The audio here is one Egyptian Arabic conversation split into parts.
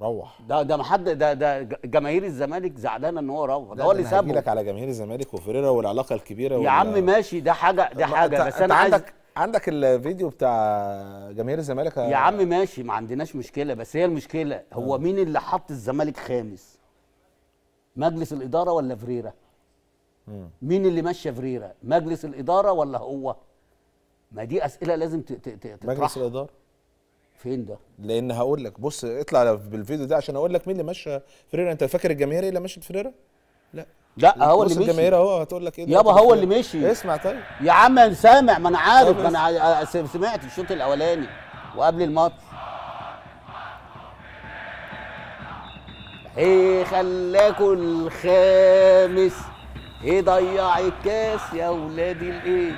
روح ده ده ما حد ده ده جماهير الزمالك زعلانه ان هو روح ده لا، هو اللي أنا هجي سابه لك على جماهير الزمالك وفريرا والعلاقه الكبيره يا وال- عم ماشي ده حاجه ده ما حاجه أنت- بس أنت انا عايز عندك عندك الفيديو بتاع جماهير الزمالك يا عم ماشي ما عندناش مشكله بس هي المشكله هو مين اللي حط الزمالك خامس مجلس الاداره ولا فريرة مين اللي مشى فريرة مجلس الاداره ولا هو ما دي اسئله لازم ت- ت- ت- مجلس تطرحها الاداره فين ده لان هقول لك بص اطلع بالفيديو ده عشان اقول لك مين اللي مشى فريرا انت فاكر الجماهير ايه اللي مشت فريرا لا لا هو بص اللي الجماهير مشي اهو هتقول لك ايه يابا دلوقتي هو فريرا. اللي مشي. اسمع طيب يا عم أنا سامع ما انا عارف طب ما انا ع- س- سمعت الشوط الاولاني وقبل الماتش ايه خلاكوا الخامس ايه ضيع الكاس يا ولادي الايه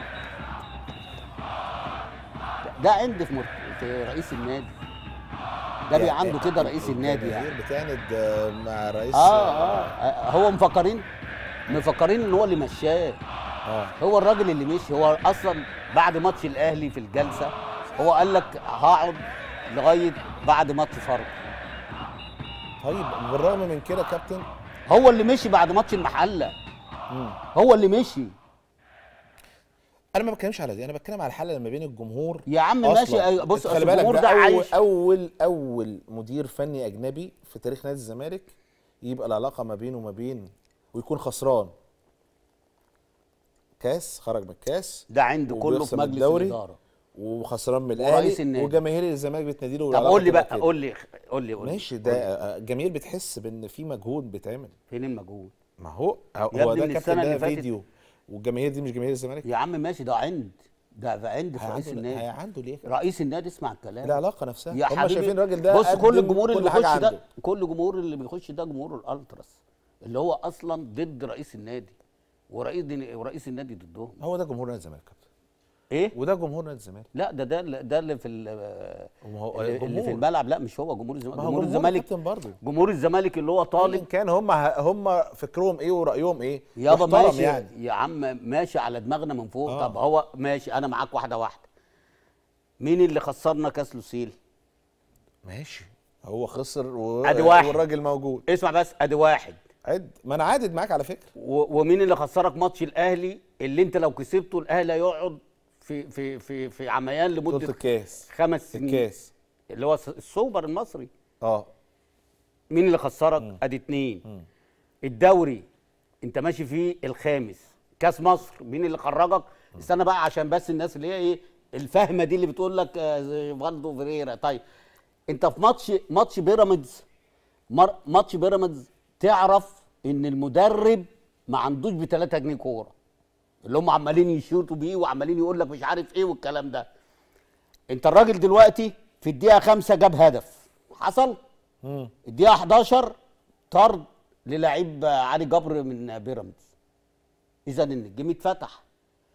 ده- ده عندي في, مر... في رئيس النادي ده بي عنده كده رئيس النادي يعني الجماهير بتعند آه، مع رئيس آه, اه هو مفكرين مفكرين ان هو اللي مشاه اه هو الراجل اللي مشي هو اصلا بعد ماتش الاهلي في الجلسه هو قال لك هقعد لغايه بعد ماتش فرق طيب بالرغم من كده يا كابتن هو اللي مشي بعد ماتش المحله مم. هو اللي مشي انا ما بتكلمش على دي انا بتكلم على الحاله لما بين الجمهور يا عم أصلاً. ماشي أيوة، بص خلي أصل بالك الجمهور ده ده أول, عايش اول اول مدير فني اجنبي في تاريخ نادي الزمالك يبقى العلاقه ما بينه وما بين ويكون خسران كاس خرج من الكاس ده عنده كله في وبيخسر مجلس الدوري الاداره وخسران من ورئيس الاهلي النادي. وجماهير الزمالك بتنادي له طب والعلاقة قول لي تبقى بقى كده. قول لي قول لي قول لي ماشي ده آه، الجماهير بتحس بان في مجهود بيتعمل فين المجهود ما هو هو يا ابني ده من كابتن السنة ده اللي فاتت- فيديو والجماهير دي مش جماهير الزمالك يا عم ماشي ده عند ده ده عند في رئيس هيعنده النادي هيعنده ليه رئيس النادي اسمع الكلام العلاقه نفسها يا هم حبيبي شايفين الراجل ده بص كل قدم الجمهور اللي كل حاجة بيخش ده عنده. كل جمهور اللي بيخش ده جمهور الالتراس اللي هو اصلا ضد رئيس النادي ورئيس ورئيس النادي ضدهم هو ده جمهور نادي الزمالك كابتن ايه وده جمهور نادي الزمالك لا ده ده اللي- ده اللي في ال- ما هو اللي, اللي في جمهور. الملعب لا مش هو جمهور الزمالك ما هو جمهور جمهور الزمالك الكابتن برضه جمهور الزمالك اللي هو طالب طالب كان هم هم فكرهم ايه ورايهم ايه يابا يحترم ماشي يعني يا عم ماشي على دماغنا من فوق آه. طب هو ماشي انا معاك واحده واحده مين اللي خسرنا كاس لوسيل ماشي هو خسر و... أدي واحد. والراجل موجود اسمع بس ادي واحد عد ما انا عادد معاك على فكره و- ومين اللي خسرك ماتش الاهلي اللي انت لو كسبته الاهلي هيقعد في في في في عميان بطوله لمده الكاس خمس سنين الكاس اللي هو السوبر المصري اه مين اللي خسرك ادي اتنين الدوري انت ماشي فيه الخامس كاس مصر مين اللي خرجك استنى بقى عشان بس الناس اللي هي ايه الفهمه دي اللي بتقول لك آه، زي فالدو فيريرا طيب انت في ماتش ماتش بيراميدز مر- ماتش بيراميدز تعرف ان المدرب ما عندوش ب 3 جنيه كوره اللي هم عمالين يشوطوا بيه وعمالين يقول لك مش عارف ايه والكلام ده انت الراجل دلوقتي في الدقيقه خمسة جاب هدف حصل مم. الدقيقه 11 طرد للاعيب علي جبر من بيراميدز اذا ان الجيم اتفتح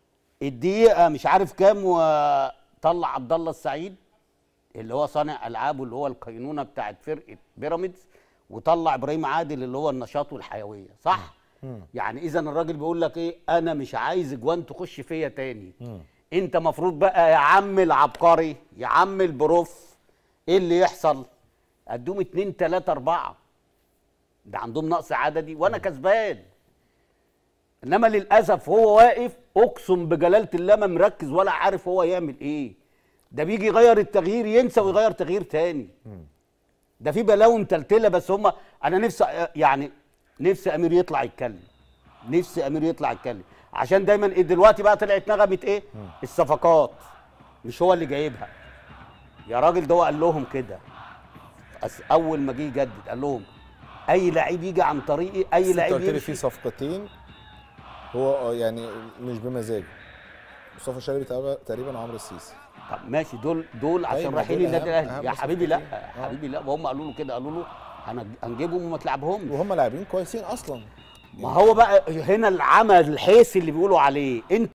الدقيقه مش عارف كام وطلع عبد الله السعيد اللي هو صانع العاب واللي هو القينونه بتاعت فرقه بيراميدز وطلع ابراهيم عادل اللي هو النشاط والحيويه صح يعني اذا الراجل بيقول لك ايه انا مش عايز اجوان تخش فيا تاني انت مفروض بقى يا عم العبقري يا عم البروف ايه اللي يحصل ادوم اتنين تلاته اربعه ده عندهم نقص عددي وانا كسبان انما للاسف هو واقف اقسم بجلاله الله ما مركز ولا عارف هو يعمل ايه ده بيجي يغير التغيير ينسى ويغير تغيير تاني ده في بلاوي متلتله بس هم انا نفسي يعني نفسي امير يطلع يتكلم نفسي امير يطلع يتكلم عشان دايما إيه دلوقتي بقى طلعت نغمه ايه الصفقات مش هو اللي جايبها يا راجل ده هو قال لهم كده أس- اول ما جه يجدد قال لهم اي لعيب يجي عن طريقي اي بس انت لعيب قلت لي يمشي في صفقتين هو آه يعني مش بمزاجه مصطفى شلبي تقريبا- تقريبا وعمرو السيسي طب ماشي دول دول عشان طيب، رايحين دول النادي أهم- الاهلي أهم يا حبيبي لا صفقتين. آه. حبيبي لا وهم قالوا له كده قالوا له هن- هنجيبهم وما تلعبهمش وهم لاعبين كويسين اصلا ما هو بقى هنا العمل الحيث اللي بيقولوا عليه انت